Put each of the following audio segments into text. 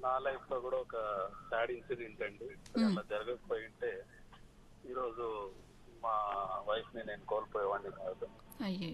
నా లైఫ్ లో కూడా ఒక సాడ్ ఇన్సిడెంట్ అండి అలా జరగకపోయి ఉంటే ఈరోజు మా వైఫ్ ని నేను కోల్పోయేవాడిని కాదు అయ్యో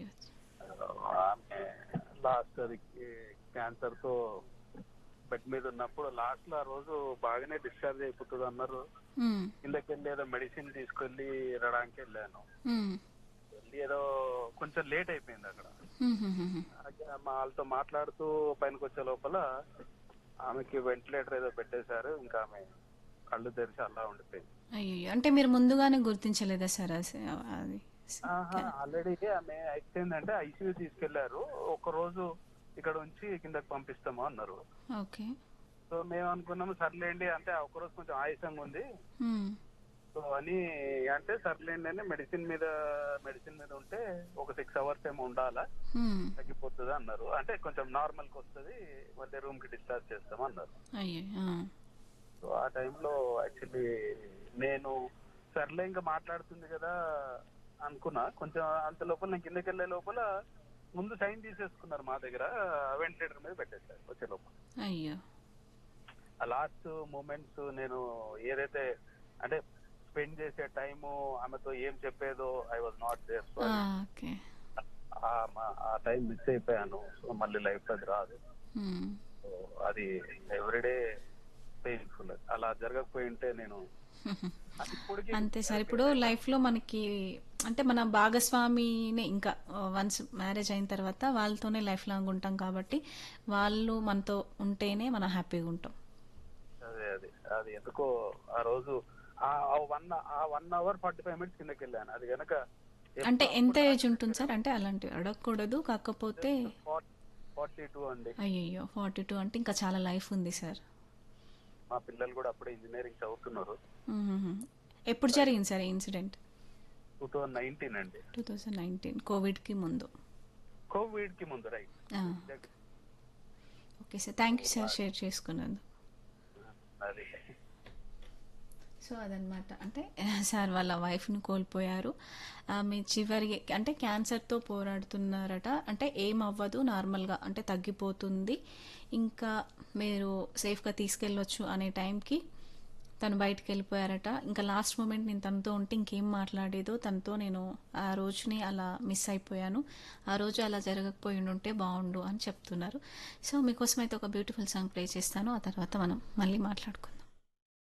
ఆమె లాస్ట్ అది క్యాన్సర్ తో బెడ్ మీద ఉన్నప్పుడు లాస్ట్ లో ఆ రోజు బాగానే డిశ్చార్జ్ అయిపోతుంది అన్నారు ఉమ్, కిందకి వెళ్ళి ఏదో మెడిసిన్ తీసుకెళ్లి ఇవ్వడానికి వెళ్ళాను ఉమ్, వెళ్ళి ఏదో కొంచెం లేట్ అయిపోయింది అక్కడ ఉమ్, ఉమ్, ఉమ్. అదే మా వాళ్ళతో మాట్లాడుతూ పైనకి వచ్చే లోపల ఆమెకి వెంటిలేటర్ ఏదో పెట్టేశారు ఇంకా ఆమె కళ్ళు తెరిచి అలా ఉండిపోయింది అయ్యో అంటే మీరు ముందుగానే గుర్తించలేదా సార్ అస- అది ఆల్రెడీ ఆమె అయిపోయిందంటే ఐసీయూ తీసుకెళ్లారు ఒక రోజు ఇక్కడ ఉంచి కిందకి పంపిస్తాము అన్నారు ఓకే సో మేము అనుకున్నాము సర్లేండి అంటే ఆ ఒక రోజు కొంచెం ఆయాసంగా ఉంది ఉమ్, సో అని అంటే సర్లేండి అని మెడిసిన్ మీద మెడిసిన్ మీద ఉంటే ఒక సిక్స్ అవర్స్ ఏమో ఉండాలా ఉమ్, తగ్గిపోతుంది అన్నారు అంటే కొంచెం నార్మల్ కి వస్తుంది మళ్ళీ రూమ్ కి డిశ్చార్జ్ చేస్తాం అన్నారు అయ్యో ఆ, సో ఆ టైంలో యాక్చువల్లీ నేను సర్లే ఇంకా మాట్లాడుతుంది కదా అనుకున్నా కొంచెం అంత లోపల నేను కిందకి వెళ్ళే లోపల ముందు సైన్ తీసేసుకున్నారు మా దగ్గర వెంటిలేటర్ మీద పెట్టేశారు వచ్చే లోపల అయ్యో ఆ లాస్ట్ మూమెంట్స్ నేను ఏదైతే అంటే స్పెండ్ చేసే టైము ఆమెతో ఏం చెప్పేదో I was not there so ఆ, ఓకే ఆ టైం మిస్ అయిపోయాను సో మళ్ళీ లైఫ్ అది రాదు ఉమ్, సో అది ఎవ్రీడే పెయిన్ఫుల్ అలా జరగకపోయి ఉంటే నేను అది ఇప్పటికీ అంతే సార్ ఇప్పుడు లైఫ్ లో మనకి అంటే మన భాగస్వామిని ఇంకా వన్స్ మ్యారేజ్ అయిన తర్వాత వాళ్ళతోనే లైఫ్ లాంగ్ ఉంటాం కాబట్టి వాళ్ళు మనతో ఉంటేనే మనం హ్యాపీగా ఉంటాం అదే అదే అది ఎందుకో ఆ రోజు ఆ వన్ ఆ one hour forty five minutes కిందకి వెళ్ళాను అది కనుక అంటే ఎంత ఏజ్ ఉంటుంది సార్ అంటే అలాంటివి అడగకూడదు కాకపోతే ఫార్టీ టూ అండి అయ్యయ్యో ఫార్టీ టూ అంటే ఇంకా చాలా లైఫ్ ఉంది సార్ మా పిల్లలు కూడా అప్పుడే ఇంజనీరింగ్ చదువుతున్నారు మ్మ్. ఎప్పుడు జరిగింది sir incident two thousand nineteen అండి టూ థౌజండ్ నైన్టీన్ కోవిడ్కి ముందు కోవిడ్ కి ముందు రైట్ ఆ, okay sir thank you sir share చేసుకున్నందుకు అది సో అదనమాట అంటే సార్ వాళ్ళ వైఫ్ని కోల్పోయారు ఆమె చివరి అంటే క్యాన్సర్తో పోరాడుతున్నారట అంటే ఏం అవ్వదు నార్మల్గా అంటే తగ్గిపోతుంది ఇంకా మీరు సేఫ్గా తీసుకెళ్ళొచ్చు అనే టైంకి తను బయటకు వెళ్ళిపోయారట ఇంకా లాస్ట్ మూమెంట్ నేను తనతో ఉంటే ఇంకేం మాట్లాడేదో తనతో నేను ఆ రోజుని అలా మిస్ అయిపోయాను ఆ రోజు అలా జరగకపోయి ఉంటే బాగుండు అని చెప్తున్నారు సో మీకోసం అయితే ఒక బ్యూటిఫుల్ సాంగ్ ప్లే చేస్తాను ఆ తర్వాత మనం మళ్ళీ మాట్లాడుకుందాం